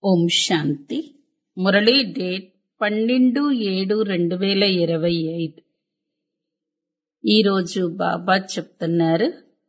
ఓం శాంతి Murali date పన్నెండు ఏడు రెండు వేల ఇరవై ఐదు ఈరోజు బాబా చెప్తున్నారు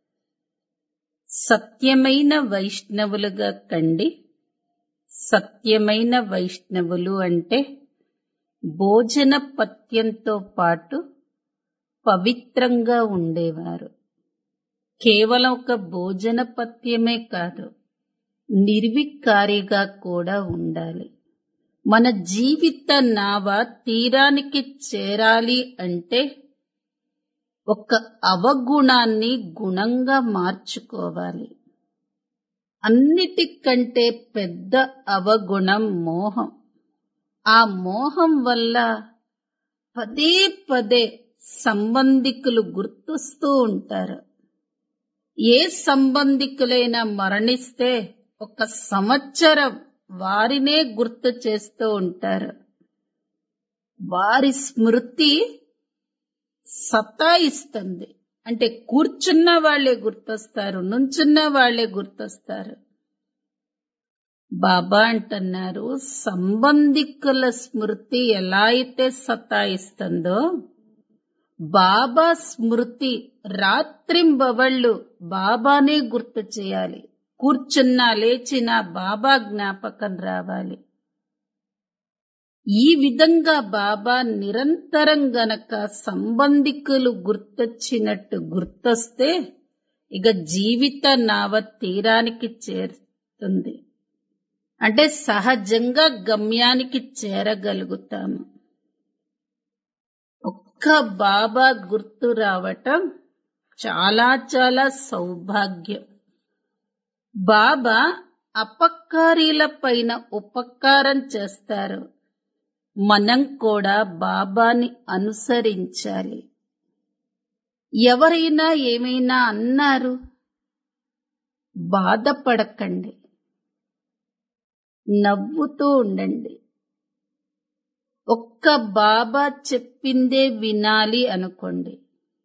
సత్యమైన వైష్ణవులుగా కండి సత్యమైన వైష్ణవులు అంటే భోజన పత్యంతో పాటు పవిత్రంగా ఉండేవారు కేవలం ఒక భోజన పత్యమే కాదు నిర్వికారిగా కూడా ఉండాలి మన జీవిత నావ తీరానికి చేరాలి అంటే ఒక అవగుణాన్ని గుణంగా మార్చుకోవాలి అన్నిటికంటే పెద్ద అవగుణం మోహం ఆ మోహం వల్ల పదే పదే సంబంధికులు గుర్తొస్తూ ఉంటారు ఏ సంబంధికులైనా మరణిస్తే ఒక సంవత్సరం వారినే గుర్తు చేస్తూ ఉంటారు వారి స్మృతి సతాయిస్తుంది అంటే కూర్చున్న వాళ్లే గుర్తొస్తారు నుంచున్న వాళ్లే గుర్తొస్తారు బాబా అంటున్నారు సంబంధికుల స్మృతి ఎలా అయితే సతాయిస్తుందో బాబా స్మృతి రాత్రింబవళ్ళు బాబానే గుర్తు చేయాలి కూర్చున్నా లేచినా బాబా జ్ఞాపకం రావాలి ఈ విధంగా బాబా నిరంతరం గనక సంబంధికులు గుర్తొచ్చినట్టు గుర్తొస్తే ఇక జీవిత నావ తీరానికి చేరుతుంది అంటే సహజంగా గమ్యానికి చేరగలుగుతాము ఒక్క బాబా గుర్తు రావటం చాలా చాలా సౌభాగ్యం బాబా అపకారీల పైన ఉపకారం చేస్తారు మనం కూడా బాబాని అనుసరించాలి ఎవరైనా ఏమైనా అన్నారు బాధపడకండి నవ్వుతూ ఉండండి ఒక్క బాబా చెప్పిందే వినాలి అనుకోండి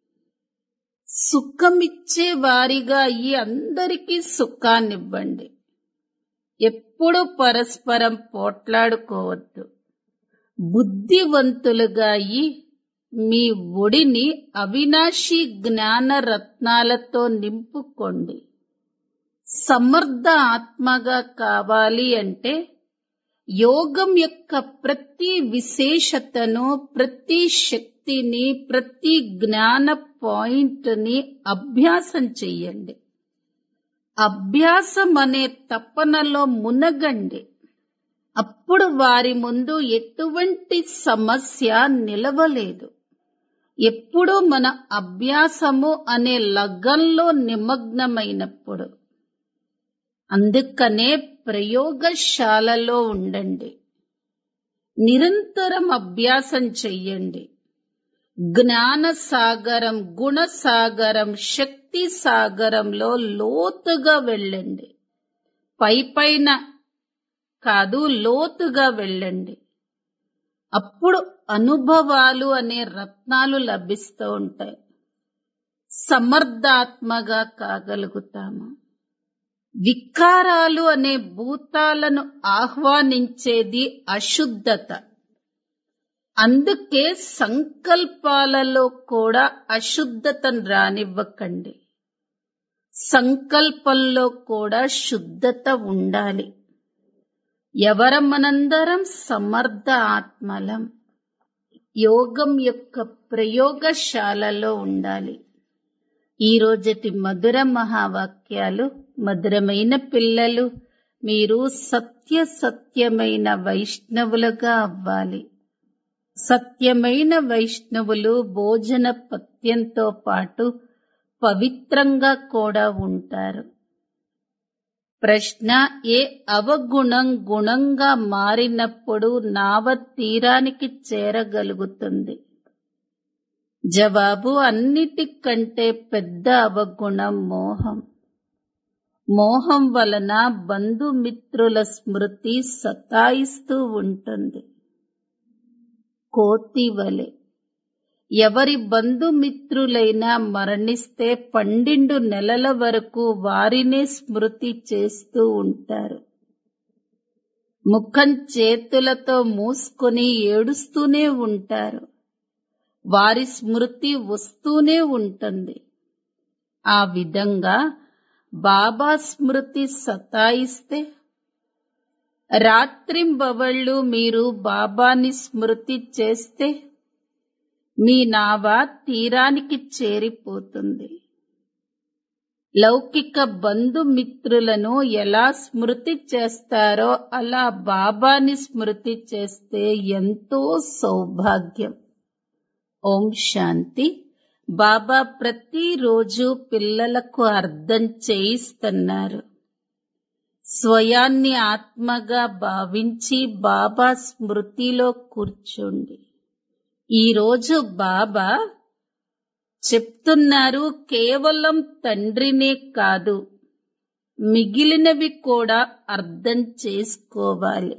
సుఖమిచ్చే వారిగా అయ్యి అందరికీ సుఖాన్నివ్వండి ఎప్పుడు పరస్పరం పోట్లాడుకోవద్దు బుద్ధివంతులుగా అయ్యి మీ ఒడిని అవినాశి జ్ఞాన రత్నాలతో నింపుకోండి సమర్థ ఆత్మగా కావాలి అంటే యోగం యొక్క ప్రతి విశేషతను ప్రతి శక్తిని ప్రతి జ్ఞాన పాయింట్ని అభ్యాసం చెయ్యండి అభ్యాసం అనే తపనలో మునగండి అప్పుడు వారి ముందు ఎటువంటి సమస్య నిలవలేదు ఎప్పుడు మన అభ్యాసము అనే లగ్గంలో నిమగ్నమైనప్పుడు అందుకనే ప్రయోగశాలలో ఉండండి నిరంతరం అభ్యాసం చెయ్యండి జ్ఞాన సాగరం గుణ సాగరం శక్తి సాగరంలో లోతుగా వెళ్ళండి పై పైన కాదు లోతుగా వెళ్ళండి అప్పుడు అనుభవాలు అనే రత్నాలు లభిస్తూ ఉంటాయి సమర్థాత్మగా కాగలుగుతాము వికారాలు అనే భూతాలను ఆహ్వానించేది అశుద్ధత అందుకే సంకల్పాలలో కూడా అశుద్ధతను రానివ్వకండి సంకల్పంలో కూడా శుద్ధత ఉండాలి ఎవరం మనందరం సమర్థ ఆత్మలం యోగం యొక్క ప్రయోగశాలలో ఉండాలి ఈ రోజటి మధుర మహావాక్యాలు మధురమైన పిల్లలు మీరు సత్య సత్యమైన వైష్ణవులుగా అవ్వాలి సత్యమైన వైష్ణవులు భోజన పత్యంతో పాటు పవిత్రంగా కూడా ఉంటారు ప్రశ్న ఏ అవగుణం గుణంగా మారినప్పుడు నావ తీరానికి చేరగలుగుతుంది జవాబు అన్నిటికంటే పెద్ద అవగుణం మోహం మోహం వలన బంధుమిత్రుల స్మృతి సతాయిస్తూ ఉంటుంది కోతి వలె ఎవరి బంధుమిత్రులైనా మరణిస్తే పన్నెండు నెలల వరకు వారినే స్మృతి చేస్తూ ఉంటారు ముఖం చేతులతో మూసుకొని ఏడుస్తూనే ఉంటారు వారి స్మృతి వస్తూనే ఉంటుంది ఆ విధంగా బాబా స్మృతి సతాయిస్తే రాత్రింబవళ్ళు మీరు బాబాని స్మృతి చేస్తే మీ నావ తీరానికి చేరిపోతుంది లౌకిక బంధుమిత్రులను ఎలా స్మృతి చేస్తారో అలా బాబాని స్మృతి చేస్తే ఎంతో సౌభాగ్యం ఓం శాంతి బాబా ప్రతిరోజు పిల్లలకు అర్థం చేయిస్తున్నారు స్వయాన్ని ఆత్మగా భావించి బాబా స్మృతిలో కూర్చోండి ఈరోజు బాబా చెప్తున్నారు కేవలం తండ్రినే కాదు మిగిలినవి కూడా అర్థం చేసుకోవాలి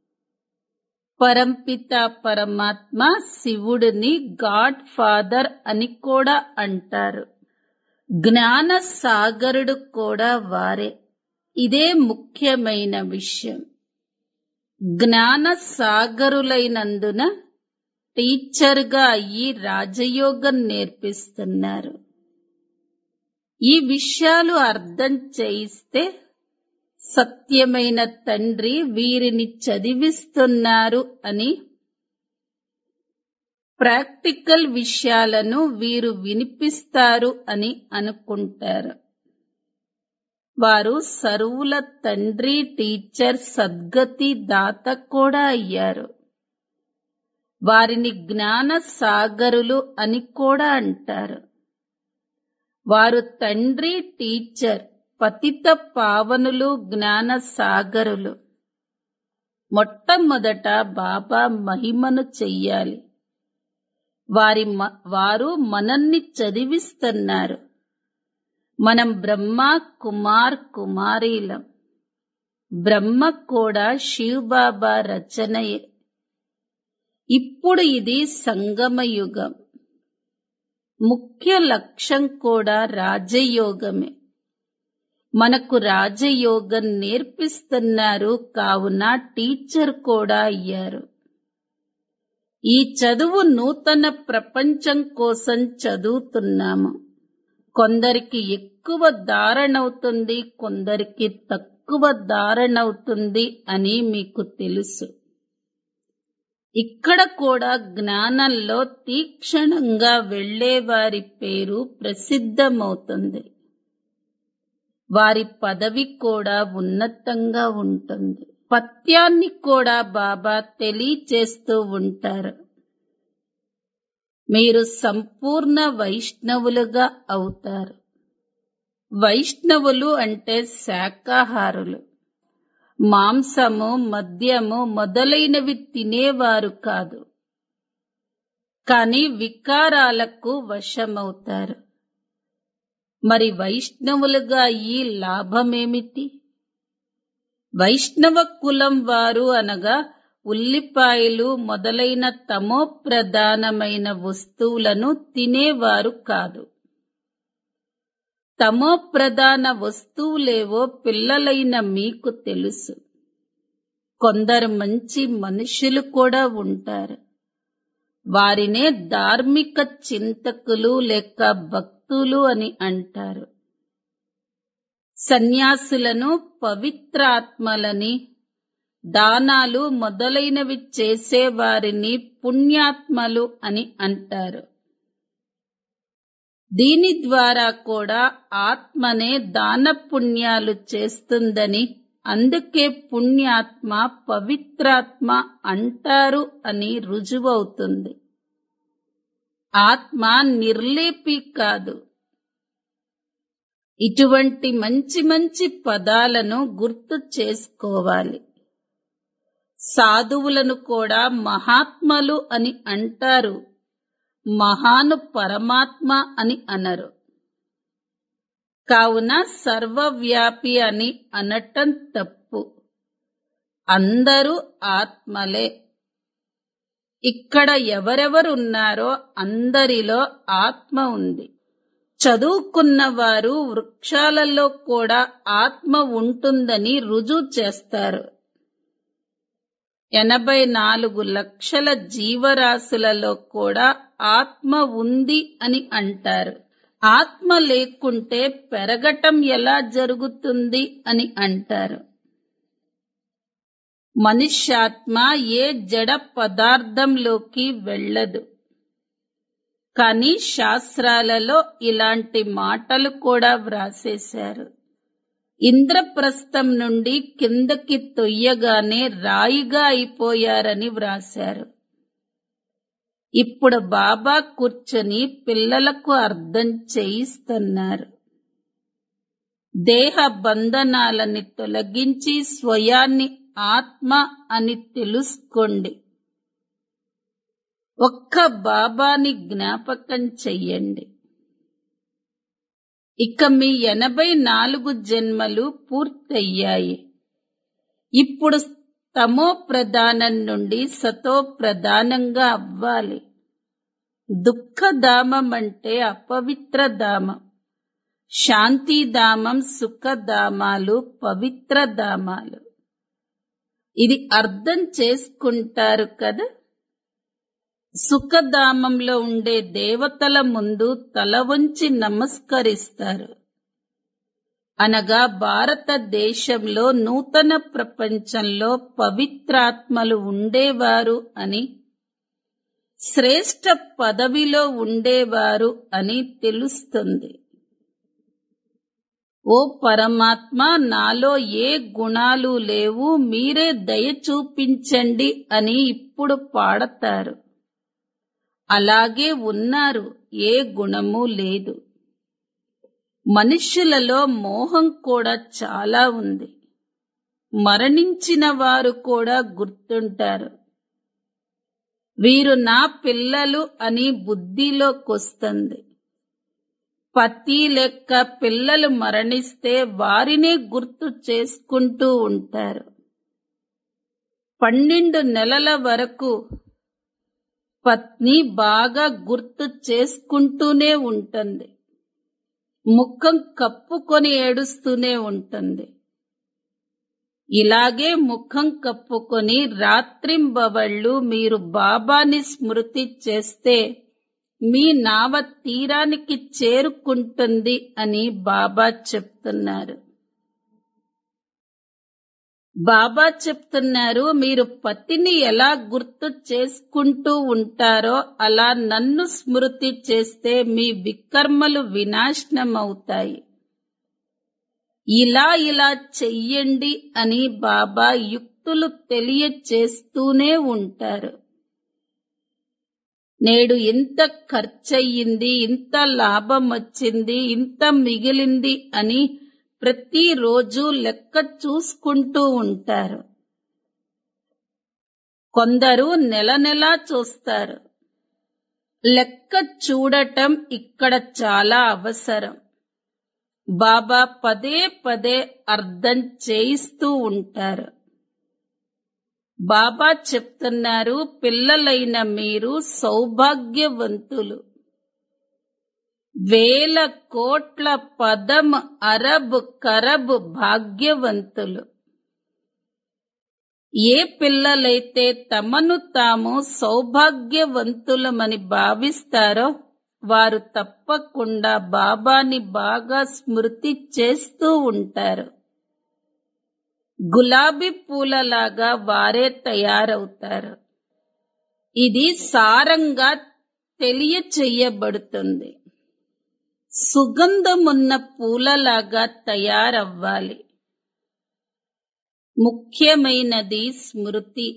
పరంపిత పరమాత్మ శివుడిని గాడ్ ఫాదర్ అని కూడా అంటారు జ్ఞాన సాగరుడు కూడా వారే ఇదే ముఖ్యమైన విషయం జ్ఞాన సాగరులైనందున టీచర్గా అయ్యి రాజయోగం నేర్పిస్తున్నారు ఈ విషయాలు అర్థం చేయిస్తే సత్యమైన తండ్రి వీరిని చదివిస్తున్నారు అని ప్రాక్టికల్ విషయాలను వీరు వినిపిస్తారు అని అనుకుంటారు వారు సరువుల తండ్రి టీచర్ సద్గతి దాత కూడా అయ్యారు వారిని జ్ఞాన సాగరులు అని కూడా అంటారు వారు తండ్రి టీచర్ పతిత పావనులు జ్ఞాన సాగరులు మొట్టమొదట బాబా మహిమను చెయ్యాలి వారి మ- వారు మనల్ని చదివిస్తున్నారు మనం బ్రహ్మ కుమార్ కుమారీలం బ్రహ్మ కూడా శివ్ బాబా రచనయే ఇప్పుడు ఇది సంగమ యుగం ముఖ్య లక్ష్యం కూడా రాజయోగమే మనకు రాజయోగం నేర్పిస్తున్నారు కావున టీచర్ కూడా అయ్యారు ఈ చదువు నూతన ప్రపంచం కోసం చదువుతున్నాము కొందరికి ఎక్కువ ధారణవుతుంది కొందరికి తక్కువ ధారణవుతుంది అని మీకు తెలుసు ఇక్కడ కూడా జ్ఞానంలో తీక్షణంగా వెళ్లేవారి పేరు ప్రసిద్ధమవుతుంది వారి పదవి కూడా ఉన్నతంగా ఉంటుంది పత్యాన్ని కూడా బాబా తెలియచేస్తూ ఉంటారు మీరు సంపూర్ణ వైష్ణవులుగా అవుతారు వైష్ణవులు అంటే శాకాహారులు మాంసము మద్యము మొదలైనవి తినేవారు కాదు కాని వికారాలకు వశమవుతారు మరి వైష్ణవులుగా ఈ లాభమేమిటి వైష్ణవ కులం వారు అనగా ఉల్లిపాయలు మొదలైన తమో ప్రధానమైన వస్తువులను తినేవారు కాదు తమో ప్రధాన వస్తువులేవో పిల్లలైన మీకు తెలుసు కొందరు మంచి మనుషులు కూడా ఉంటారు వారినే ధార్మిక చింతకులు లేక భక్తులు అని అంటారు సన్యాసులను పవిత్రాత్మలని దానాలు మొదలైనవి చేసేవారిని పుణ్యాత్మలు అని అంటారు దీని ద్వారా కూడా ఆత్మనే దాన పుణ్యాలు చేస్తుందని అందుకే పుణ్యాత్మ పవిత్రాత్మ అంటారు అని రుజువవుతుంది ఆత్మ నిర్లేపి కాదు ఇటువంటి మంచి మంచి పదాలను గుర్తు చేసుకోవాలి సాధువులను కూడా మహాత్మలు అని అంటారు మహాను పరమాత్మ అని అనరు కావున సర్వవ్యాపి అని అనటం తప్పు అందరూ ఆత్మలే ఇక్కడ ఎవరెవరున్నారో అందరిలో ఆత్మ ఉంది చదువుకున్న వారు వృక్షాలలో కూడా ఆత్మ ఉంటుందని రుజువు చేస్తారు ఎనభై నాలుగు లక్షల జీవరాశులలో కూడా ఆత్మ ఉంది అని అంటారు ఆత్మ లేకుంటే పెరగటం ఎలా జరుగుతుంది అని అంటారు మనుష్యాత్మ ఏ జడ పదార్థంలోకి వెళ్ళదు కానీ శాస్త్రాలలో ఇలాంటి మాటలు కూడా వ్రాసేశారు ఇంద్రప్రస్థం నుండి కిందకి తొయ్యగానే రాయిగా అయిపోయారని వ్రాశారు ఇప్పుడు బాబా కూర్చొని పిల్లలకు అర్థం చేయిస్తున్నారు దేహ బంధనాలని తొలగించి స్వయాన్ని ఆత్మ అని తెలుసుకోండి ఒక్క బాబాని జ్ఞాపకం చెయ్యండి ఇక మీ ఎనభై నాలుగు జన్మలు పూర్తయ్యాయి ఇప్పుడు తమో ప్రధానం నుండి సతో ప్రధానంగా అవ్వాలి దుఃఖధామం అంటే అపవిత్ర ధామం శాంతిధామం సుఖధామాలు పవిత్ర ధామాలు ఇది అర్థం చేసుకుంటారు కదా సుఖధామంలో ఉండే దేవతల ముందు తల వంచి నమస్కరిస్తారు అనగా భారతదేశంలో నూతన ప్రపంచంలో పవిత్రాత్మలు ఉండేవారు అని శ్రేష్ట పదవిలో ఉండేవారు అని తెలుస్తుంది ఓ పరమాత్మ నాలో ఏ గుణాలు లేవు మీరే దయ చూపించండి అని ఇప్పుడు పాడతారు అలాగే ఉన్నారు ఏ గుణము లేదు మనుష్యులలో మోహం కూడా చాలా ఉంది మరణించిన వారు కూడా గుర్తుంటారు వీరు నా పిల్లలు అని బుద్ధిలోకొస్తుంది పతి లెక్క పిల్లలు మరణిస్తే వారినే గుర్తు చేసుకుంటూ ఉంటారు పన్నెండు నెలల వరకు పత్ని బాగా గుర్తు చేసుకుంటూనే ఉంటుంది ముఖం కప్పుకొని ఏడుస్తూనే ఉంటుంది ఇలాగే ముఖం కప్పుకొని రాత్రింబవళ్ళు మీరు బాబాని స్మృతి చేస్తే మీ నావ తీరానికి చేరుకుంటుంది అని బాబా చెప్తున్నారు బాబా చెప్తున్నారు మీరు పతిని ఎలా గుర్తు చేసుకుంటూ ఉంటారో అలా నన్ను స్మృతి చేస్తే మీ వికర్మలు వినాశనమవుతాయి ఇలా ఇలా చెయ్యండి అని బాబా యుక్తులు తెలియచేస్తూనే ఉంటారు నేడు ఇంత ఖర్చయింది ఇంత లాభం వచ్చింది ఇంత మిగిలింది అని ప్రతిరోజు లెక్క చూసుకుంటూ ఉంటారు కొందరు నెల నెలా చూస్తారు లెక్క చూడటం ఇక్కడ చాలా అవసరం బాబా పదే పదే అర్థం చేయిస్తూ ఉంటారు బాబా చెప్తున్నారు పిల్లలైన మీరు సౌభాగ్యవంతులు వేల కోట్ల పదం అరబ్ కరబ్ భాగ్యవంతులు ఏ పిల్లలైతే తమను తాము సౌభాగ్యవంతులమని భావిస్తారో వారు తప్పకుండా బాబాని బాగా స్మృతి చేస్తూ ఉంటారు గులాబీ పూలలాగా వారే తయారవుతారు ఇది సారంగా తెలియచెయ్యబడుతుంది సుగంధమున్న పూలలాగా తయారవ్వాలి ముఖ్యమైనది స్మృతి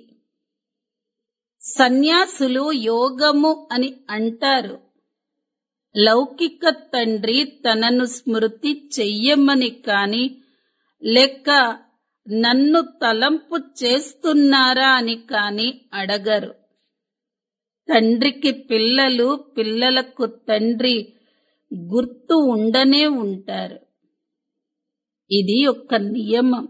సన్యాసులు యోగము అని అంటారు లౌకిక తండ్రి తనను స్మృతి చెయ్యమని కాని లేక నన్ను తలంపు చేస్తున్నారా అని కాని అడగరు తండ్రికి పిల్లలు పిల్లలకు తండ్రి గుర్తు ఉండనే ఉంటారు ఇది ఒక నియమం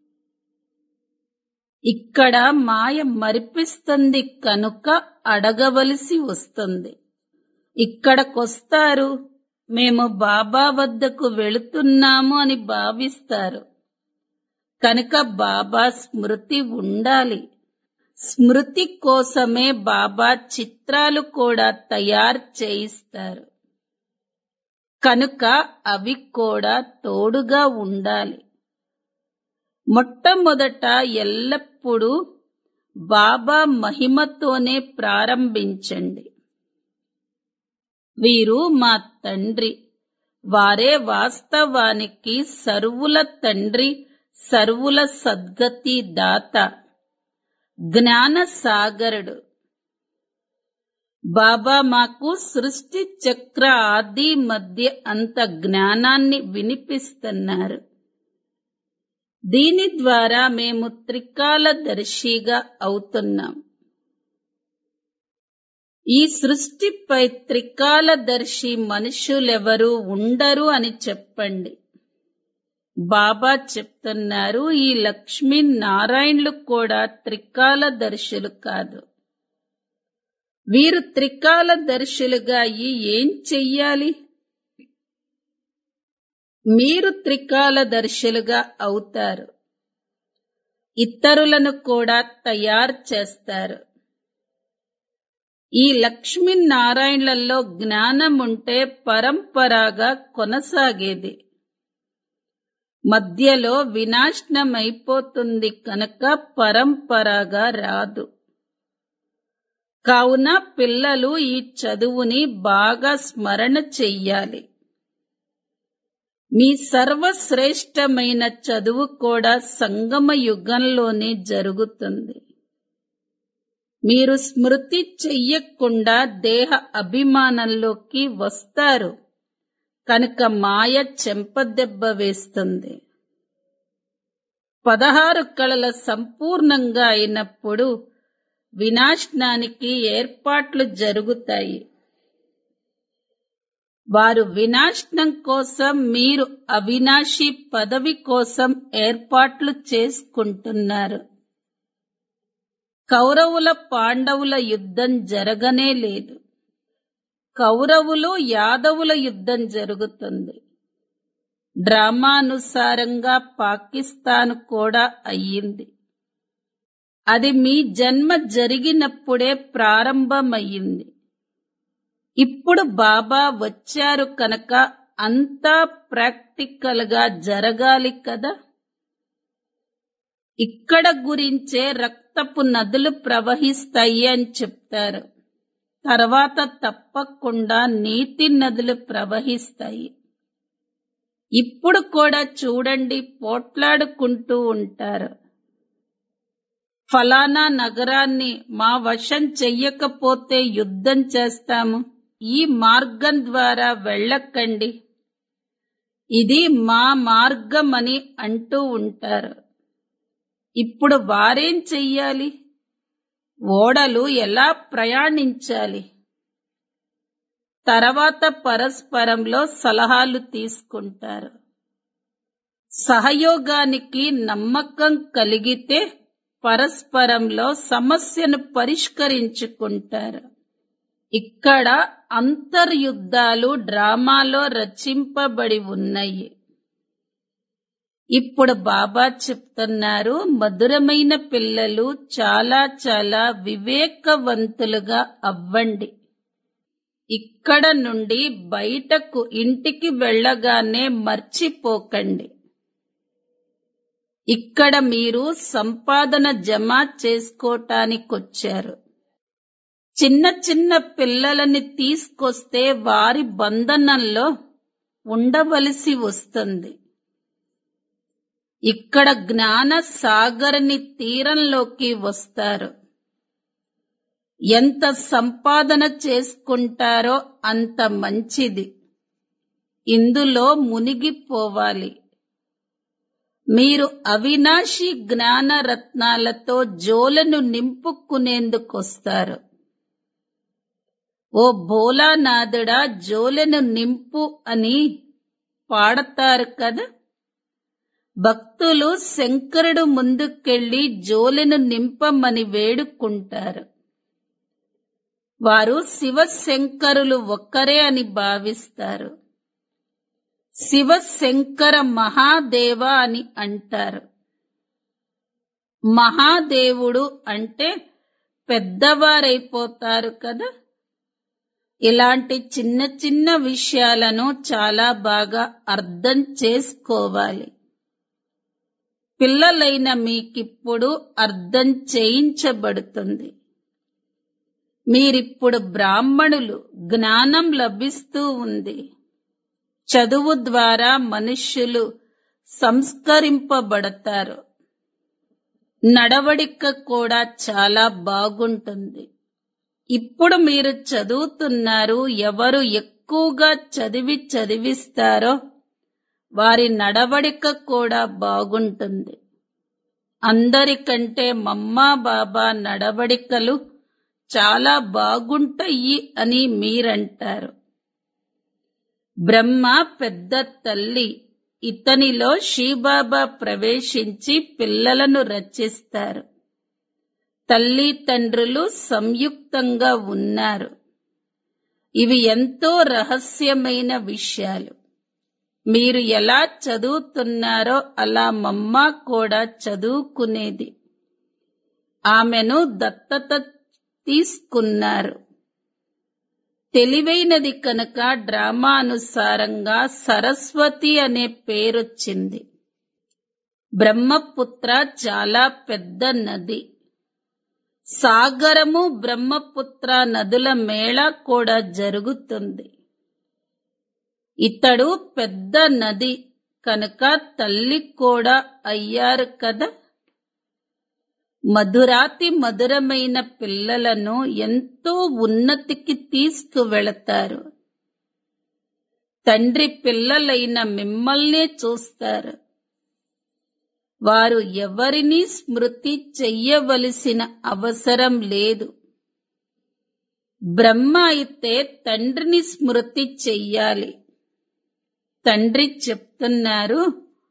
ఇక్కడ మాయ మరిపిస్తుంది కనుక అడగవలసి వస్తుంది ఇక్కడకొస్తారు మేము బాబా వద్దకు వెళుతున్నాము అని భావిస్తారు కనుక బాబా స్మృతి ఉండాలి స్మృతి కోసమే బాబా చిత్రాలు కూడా తయారు చేయిస్తారు కనుక అవి కూడా తోడుగా ఉండాలి మొట్టమొదట ఎల్లప్పుడూ బాబా మహిమతోనే ప్రారంభించండి వీరు మా తండ్రి వారే వాస్తవానికి సర్వుల తండ్రి సర్వుల సద్గతి దాత జ్ఞాన సాగరుడు బాబా మాకు సృష్టి చక్ర ఆది మధ్య అంత జ్ఞానాన్ని వినిపిస్తున్నారు దీని ద్వారా మేము త్రికాలదర్శిగా అవుతున్నాం ఈ సృష్టిపై త్రికాలదర్శి మనుషులెవరూ ఉండరు అని చెప్పండి బాబా చెప్తున్నారు ఈ లక్ష్మీ నారాయణులు కూడా త్రికాలదర్శులు కాదు వీరు త్రికాలదర్శులుగా అయ్యి ఏం చెయ్యాలి మీరు త్రికాలదర్శులుగా అవుతారు ఇతరులను కూడా తయారు చేస్తారు ఈ లక్ష్మీనారాయణలలో జ్ఞానం ఉంటే పరంపరాగా కొనసాగేది మధ్యలో వినాశనం అయిపోతుంది కనుక పరంపరాగా రాదు కావున పిల్లలు ఈ చదువుని బాగా స్మరణ చెయ్యాలి మీ సర్వశ్రేష్టమైన చదువు కూడా సంగమ యుగంలోనే జరుగుతుంది మీరు స్మృతి చెయ్యకుండా దేహ అభిమానంలోకి వస్తారు కనుక మాయ చెంపదెబ్బ వేస్తుంది పదహారు కళల సంపూర్ణంగా అయినప్పుడు వినాశనానికి ఏర్పాట్లు జరుగుతాయి వారు వినాశనం కోసం మీరు అవినాశి పదవి కోసం ఏర్పాట్లు చేసుకుంటున్నారు కౌరవుల పాండవుల యుద్ధం జరగనే లేదు కౌరవులు యాదవుల యుద్ధం జరుగుతుంది డ్రామానుసారంగా పాకిస్తాన్ కూడా అయ్యింది అది మీ జన్మ జరిగినప్పుడే ప్రారంభమయ్యింది ఇప్పుడు బాబా వచ్చారు కనుక అంతా ప్రాక్టికల్ గా జరగాలి కదా ఇక్కడ గురించే రక్తపు నదులు ప్రవహిస్తాయి అని చెప్తారు తర్వాత తప్పకుండా నీతి నదులు ప్రవహిస్తాయి ఇప్పుడు కూడా చూడండి పోట్లాడుకుంటూ ఉంటారు ఫలానా నగరాన్ని మా వశం చెయ్యకపోతే యుద్ధం చేస్తాము ఈ మార్గం ద్వారా వెళ్ళకండి ఇది మా మార్గం అని అంటూ ఉంటారు ఇప్పుడు వారేం చెయ్యాలి ఓడలు ఎలా ప్రయాణించాలి తర్వాత పరస్పరంలో సలహాలు తీసుకుంటారు సహయోగానికి నమ్మకం కలిగితే పరస్పరంలో సమస్యను పరిష్కరించుకుంటారు ఇక్కడ అంతర్యుద్ధాలు డ్రామాలో రచింపబడి ఉన్నాయి ఇప్పుడు బాబా చెప్తున్నారు మధురమైన పిల్లలు చాలా చాలా వివేకవంతులుగా అవ్వండి ఇక్కడ నుండి బయటకు ఇంటికి వెళ్ళగానే మర్చిపోకండి ఇక్కడ మీరు సంపాదన జమ చేసుకోటానికొచ్చారు చిన్న చిన్న పిల్లలని తీసుకొస్తే వారి బంధనంలో ఉండవలసి వస్తుంది ఇక్కడ జ్ఞాన సాగర్ని తీరంలోకి వస్తారు ఎంత సంపాదన చేసుకుంటారో అంత మంచిది ఇందులో మునిగిపోవాలి మీరు అవినాశి జ్ఞాన రత్నాలతో జోలను నింపుకునేందుకొస్తారు ఓ భోలానాథుడా జోలెను నింపు అని పాడతారు కదా భక్తులు శంకరుడు ముందుకెళ్లి జోలెను నింపమని వేడుకుంటారు వారు శివశంకరులు ఒక్కరే అని భావిస్తారు శివశంకర మహాదేవ అని అంటారు మహాదేవుడు అంటే పెద్దవారైపోతారు కదా ఇలాంటి చిన్న చిన్న విషయాలను చాలా బాగా అర్థం చేసుకోవాలి పిల్లలైన మీకిప్పుడు అర్థం చేయించబడుతుంది మీరిప్పుడు బ్రాహ్మణులు జ్ఞానం లభిస్తూ ఉంది చదువు ద్వారా మనుష్యులు సంస్కరింపబడతారు నడవడిక కూడా చాలా బాగుంటుంది ఇప్పుడు మీరు చదువుతున్నారు ఎవరు ఎక్కువగా చదివి చదివిస్తారో వారి నడవడిక కూడా బాగుంటుంది అందరికంటే మమ్మా బాబా నడవడికలు చాలా బాగుంటాయి అని మీరంటారు బ్రహ్మ పెద్ద తల్లి ఇతనిలో శివబాబా ప్రవేశించి పిల్లలను రచిస్తారు తల్లి తండ్రులు సంయుక్తంగా ఉన్నారు ఇవి ఎంతో రహస్యమైన విషయాలు మీరు ఎలా చదువుతున్నారో అలా మమ్మ కూడా చదువుకునేది ఆమెను దత్తత తీసుకున్నారు తెలివైనది కనుక డ్రామా అనుసారంగా సరస్వతి అనే పేరొచ్చింది బ్రహ్మపుత్ర చాలా పెద్ద నది సాగరము బ్రహ్మపుత్ర నదుల మేళ కూడా జరుగుతుంది ఇతడు పెద్ద నది కనుక తల్లి కూడా అయ్యారు కదా మధురాతి మధురమైన పిల్లలను ఎంతో ఉన్నతికి తీసుకువెళతారు తండ్రి పిల్లలైన మిమ్మల్నే చూస్తారు వారు ఎవరిని స్మృతి చెయ్యవలసిన అవసరం లేదు బ్రహ్మ అయితే తండ్రిని స్మృతి చెయ్యాలి తండ్రి చెప్తున్నారు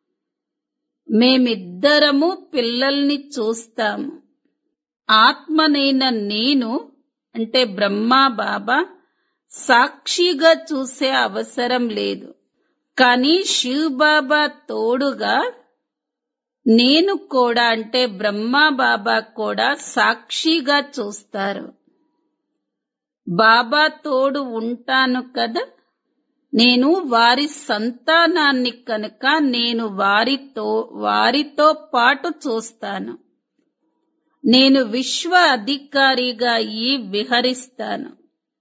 మేమిద్దరము పిల్లల్ని చూస్తాము ఆత్మనైన నేను అంటే బ్రహ్మా బాబా సాక్షిగా చూసే అవసరం లేదు కానీ శివ్ బాబా తోడుగా నేను కూడా అంటే బ్రహ్మా బాబా కూడా సాక్షిగా చూస్తారు బాబా తోడు ఉంటాను కదా నేను వారి సంతానాన్ని కనుక నేను వారితో వారితో పాటు చూస్తాను నేను విశ్వ అధికారిగా ఈ విహరిస్తాను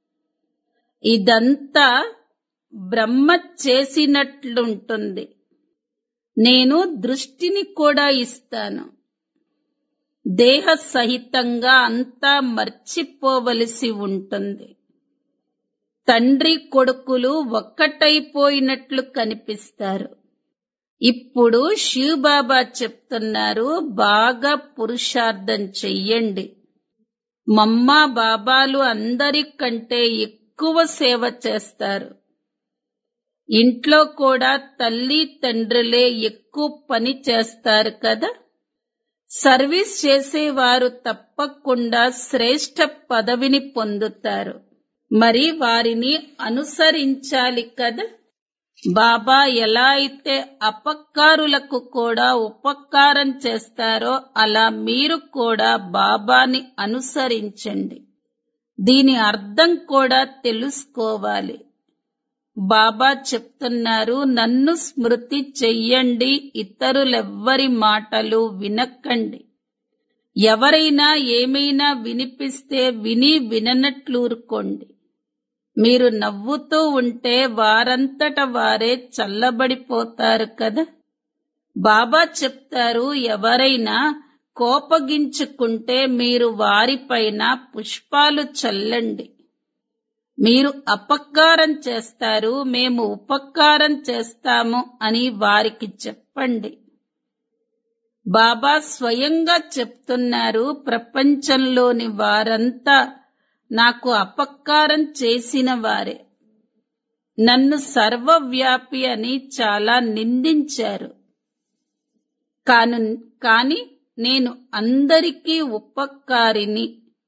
ఇదంతా బ్రహ్మ చేసినట్లుంటుంది నేను దృష్టిని కూడా ఇస్తాను దేహ సహితంగా అంతా మర్చిపోవలసి ఉంటుంది తండ్రి కొడుకులు ఒక్కటైపోయినట్లు కనిపిస్తారు ఇప్పుడు శివబాబా చెప్తున్నారు బాగా పురుషార్థం చెయ్యండి మమ్మా బాబాలు అందరికంటే ఎక్కువ సేవ చేస్తారు ఇంట్లో కూడా తల్లి తండ్రులే ఎక్కువ పని చేస్తారు కదా సర్వీస్ చేసేవారు తప్పకుండా శ్రేష్ఠ పదవిని పొందుతారు మరి వారిని అనుసరించాలి కదా బాబా ఎలా అయితే అపకారులకు కూడా ఉపకారం చేస్తారో అలా మీరు కూడా బాబాని అనుసరించండి దీని అర్థం కూడా తెలుసుకోవాలి బాబా చెప్తున్నారు నన్ను స్మృతి చెయ్యండి ఇతరులెవ్వరి మాటలు వినకండి ఎవరైనా ఏమైనా వినిపిస్తే విని విననట్లూరుకోండి మీరు నవ్వుతూ ఉంటే వారంతట వారే చల్లబడిపోతారు కదా బాబా చెప్తారు ఎవరైనా కోపగించుకుంటే మీరు వారిపైన పుష్పాలు చల్లండి మీరు అపకారం చేస్తారు మేము ఉపకారం చేస్తాము అని వారికి చెప్పండి బాబా స్వయంగా చెప్తున్నారు ప్రపంచంలోని వారంతా నాకు అపకారం చేసిన వారే నన్ను సర్వవ్యాపి అని చాలా నిందించారు కాను కాని నేను అందరికీ ఉపకారిని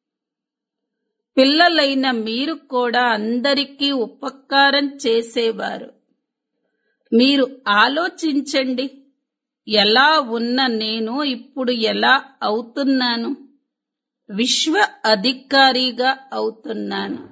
పిల్లలైన మీరు కూడా అందరికీ ఉపకారం చేసేవారు మీరు ఆలోచించండి ఎలా ఉన్న నేను ఇప్పుడు ఎలా అవుతున్నాను విశ్వ అధికారిగా అవుతున్నాను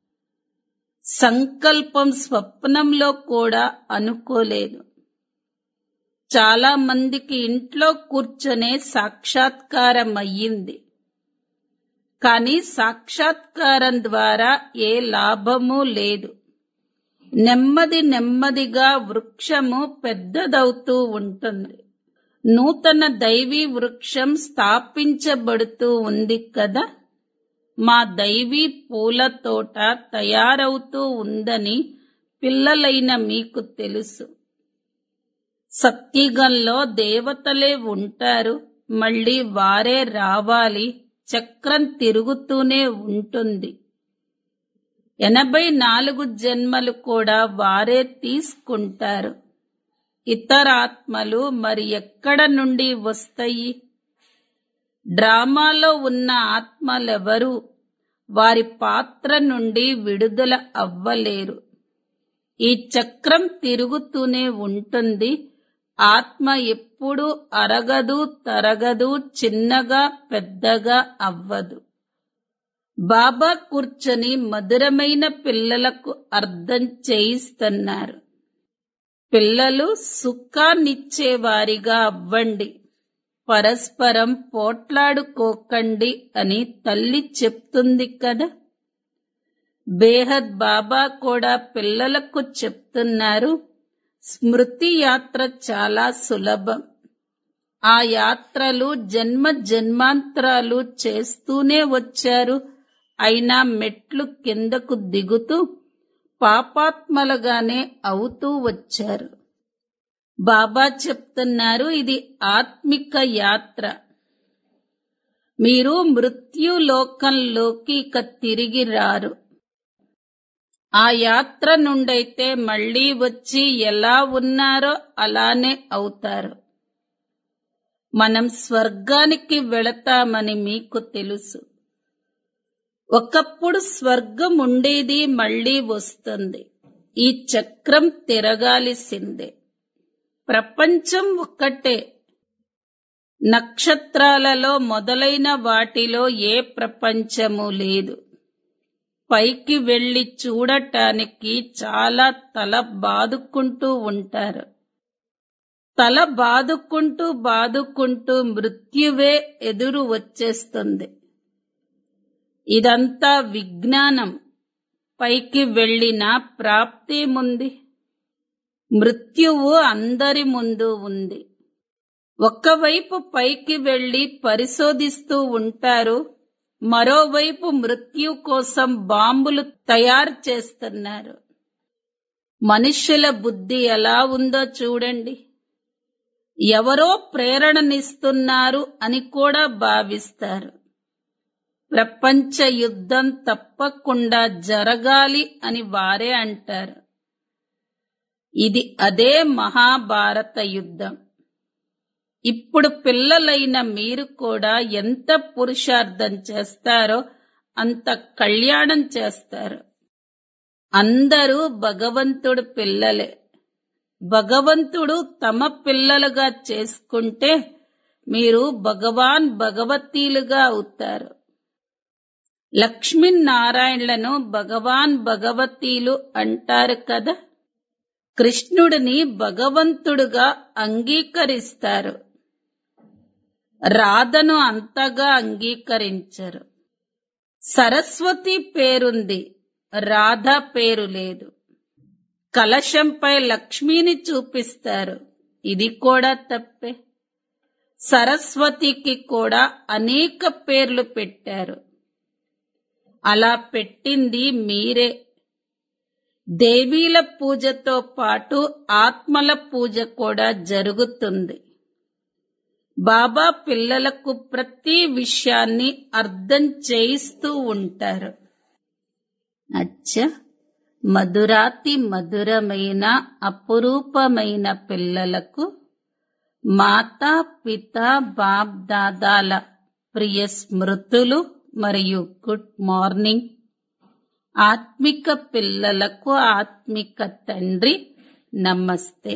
సంకల్పం స్వప్నంలో కూడా అనుకోలేదు చాలా మందికి ఇంట్లో కూర్చొనే సాక్షాత్కారం అయ్యింది కానీ సాక్షాత్కారం ద్వారా ఏ లాభము లేదు నెమ్మది నెమ్మదిగా వృక్షము పెద్దదవుతూ ఉంటుంది నూతన దైవీ వృక్షం స్థాపించబడుతూ ఉంది కదా మా దైవీ పూల తోట తయారవుతూ ఉందని పిల్లలైన మీకు తెలుసు సత్యుగంలో దేవతలే ఉంటారు మళ్ళీ వారే రావాలి చక్రం తిరుగుతూనే ఉంటుంది ఎనభై నాలుగు జన్మలు కూడా వారే తీసుకుంటారు ఇతర ఆత్మలు మరి ఎక్కడ నుండి వస్తాయి డ్రామాలో ఉన్న ఆత్మలెవరూ వారి పాత్ర నుండి విడుదల అవ్వలేరు ఈ చక్రం తిరుగుతూనే ఉంటుంది ఆత్మ ఎప్పుడు అరగదు తరగదు చిన్నగా పెద్దగా అవ్వదు బాబా కూర్చొని మధురమైన పిల్లలకు అర్థం చేయిస్తున్నారు పిల్లలు సుఖాన్నిచ్చేవారిగా అవ్వండి పరస్పరం పోట్లాడుకోకండి అని తల్లి చెప్తుంది కదా బేహద్ బాబా కూడా పిల్లలకు చెప్తున్నారు స్మృతి యాత్ర చాలా సులభం ఆ యాత్రలు జన్మ జన్మాంతరాలు చేస్తూనే వచ్చారు అయినా మెట్లు కిందకు దిగుతూ పాపాత్మలుగానే అవుతూ వచ్చారు బాబా చెప్తున్నారు ఇది ఆత్మిక యాత్ర మీరు మృత్యులోకంలోకి ఇక తిరిగి రారు ఆ యాత్ర నుండైతే మళ్ళీ వచ్చి ఎలా ఉన్నారో అలానే అవుతారు మనం స్వర్గానికి వెళతామని మీకు తెలుసు ఒకప్పుడు స్వర్గం ఉండేది మళ్ళీ వస్తుంది ఈ చక్రం తిరగాల్సిందే ప్రపంచం ఒక్కటే నక్షత్రాలలో మొదలైన వాటిలో ఏ ప్రపంచము లేదు పైకి వెళ్లి చూడటానికి చాలా తల బాదుకుంటూ ఉంటారు తల బాదుకుంటూ బాదుకుంటూ మృత్యువే ఎదురు వచ్చేస్తుంది ఇదంతా విజ్ఞానం పైకి వెళ్ళిన ప్రాప్తేముంది మృత్యువు అందరి ముందు ఉంది ఒక్కవైపు పైకి వెళ్లి పరిశోధిస్తూ ఉంటారు మరోవైపు మృత్యు కోసం బాంబులు తయారు చేస్తున్నారు మనుష్యుల బుద్ధి ఎలా ఉందో చూడండి ఎవరో ప్రేరణనిస్తున్నారు అని కూడా భావిస్తారు ప్రపంచ యుద్ధం తప్పకుండా జరగాలి అని వారే అంటారు ఇది అదే మహాభారత యుద్ధం ఇప్పుడు పిల్లలైన మీరు కూడా ఎంత పురుషార్థం చేస్తారో అంత కళ్యాణం చేస్తారు అందరూ భగవంతుడు పిల్లలే భగవంతుడు తమ పిల్లలుగా చేసుకుంటే మీరు భగవాన్ భగవతీలుగా అవుతారు లక్ష్మీనారాయణలను భగవాన్ భగవతీలు అంటారు కదా కృష్ణుడిని భగవంతుడుగా అంగీకరిస్తారు రాధను అంతగా అంగీకరించరు సరస్వతి పేరుంది రాధ పేరు లేదు కలశంపై లక్ష్మిని చూపిస్తారు ఇది కూడా తప్పే సరస్వతికి కూడా అనేక పేర్లు పెట్టారు అలా పెట్టింది మీరే దేవీల పూజతో పాటు ఆత్మల పూజ కూడా జరుగుతుంది బాబా పిల్లలకు ప్రతి విషయాన్ని అర్థం చేయిస్తూ ఉంటారు అచ్చ మధురాతి మధురమైన అపురూపమైన పిల్లలకు మాతా పిత బాప్ దాదాల ప్రియ స్మృతులు మరియు గుడ్ మార్నింగ్ ఆత్మిక పిల్లలకు ఆత్మిక తండ్రి నమస్తే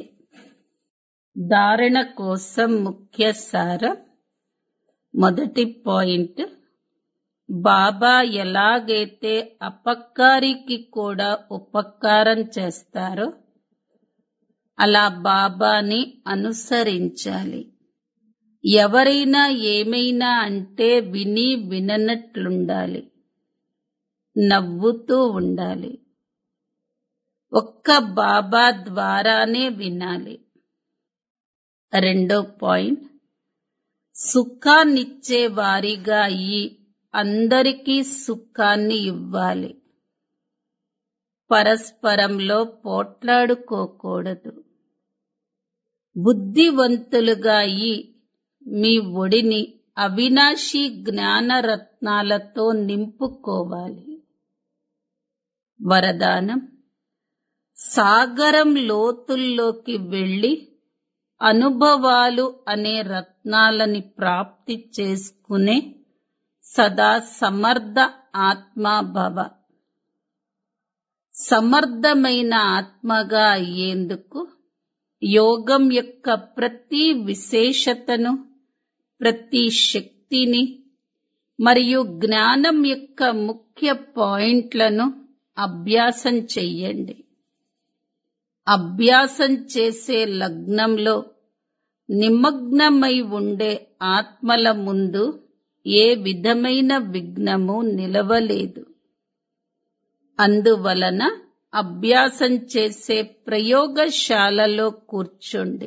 ధారణ కోసం ముఖ్య సారం మొదటి పాయింట్ బాబా ఎలాగైతే అపకారికి కూడా ఉపకారం చేస్తారో అలా బాబాని అనుసరించాలి ఎవరైనా ఏమైనా అంటే విని విననట్లుండాలి నవ్వుతూ ఉండాలి ఒక్క బాబా ద్వారానే వినాలి రెండో పాయింట్ సుఖాన్నిచ్చే వారిగా అయి అందరికీ సుఖాన్ని ఇవ్వాలి పరస్పరంలో పోట్లాడుకోకూడదు బుద్ధివంతులుగా అయి మీ ఒడిని అవినాశి జ్ఞానరత్నాలతో నింపుకోవాలి వరదానం సాగరం లోతుల్లోకి వెళ్లి అనుభవాలు అనే రత్నాలని ప్రాప్తి చేసుకునే సదా సమర్థ ఆత్మాభవ సమర్థమైన ఆత్మగా అయ్యేందుకు యోగం యొక్క ప్రతి విశేషతను ప్రతి శక్తిని మరియు జ్ఞానం యొక్క ముఖ్య పాయింట్లను అభ్యాసం చెయ్యండి అభ్యాసం చేసే లగ్నంలో నిమగ్నమై ఉండే ఆత్మల ముందు ఏ విధమైన విఘ్నము నిలవలేదు అందువలన అభ్యాసం చేసే ప్రయోగశాలలో కూర్చోండి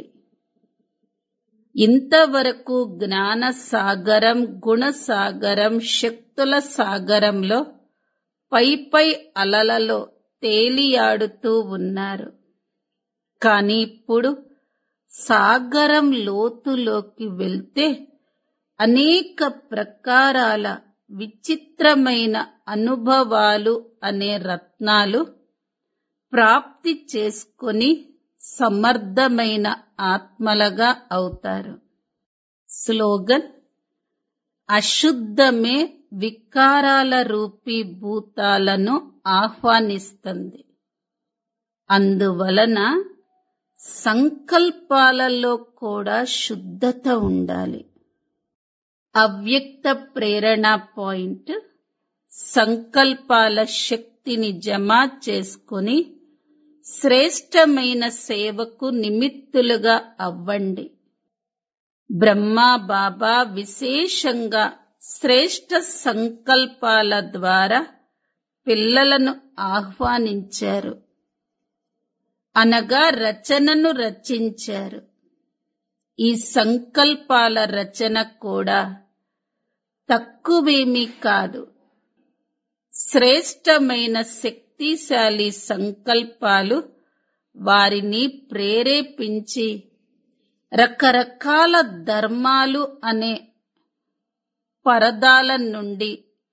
ఇంతవరకు జ్ఞాన సాగరం గుణ సాగరం శక్తుల సాగరంలో పై పై అలలలో తేలియాడుతూ ఉన్నారు కానీ ఇప్పుడు సాగరం లోతులోకి వెళ్తే అనేక ప్రకారాల విచిత్రమైన అనుభవాలు అనే రత్నాలు ప్రాప్తి చేసుకొని సమర్థమైన ఆత్మలుగా అవుతారు స్లోగన్ అశుద్ధమే వికారాల రూపీ భూతాలను ఆహ్వానిస్తుంది అందువలన సంకల్పాలలో కూడా శుద్ధత ఉండాలి అవ్యక్త ప్రేరణ పాయింట్ సంకల్పాల శక్తిని జమ చేసుకుని శ్రేష్టమైన సేవకు నిమిత్తులుగా అవ్వండి బ్రహ్మా బాబా విశేషంగా శ్రేష్ట సంకల్పాల ద్వారా పిల్లలను ఆహ్వానించారు అనగా రచనను రచించారు ఈ సంకల్పాల రచన కూడా తక్కువేమీ కాదు శ్రేష్టమైన శక్తిశాలి సంకల్పాలు వారిని ప్రేరేపించి రకరకాల ధర్మాలు అనే పరదాల నుండి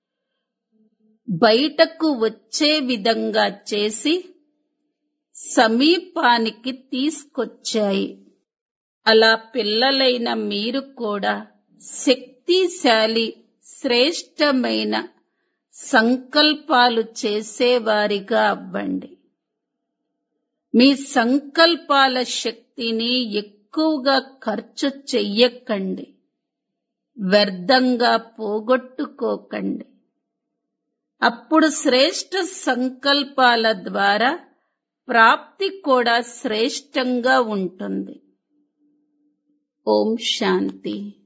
బయటకు వచ్చే విధంగా చేసి సమీపానికి తీసుకొచ్చాయి అలా పిల్లలైన మీరు కూడా శక్తిశాలి శ్రేష్టమైన సంకల్పాలు చేసేవారిగా అవ్వండి మీ సంకల్పాల శక్తిని ఎక్కువగా ఖర్చు చెయ్యకండి వ్యర్థంగా పోగొట్టుకోకండి అప్పుడు శ్రేష్ట సంకల్పాల ద్వారా ప్రాప్తి కూడా శ్రేష్టంగా ఉంటుంది ఓం శాంతి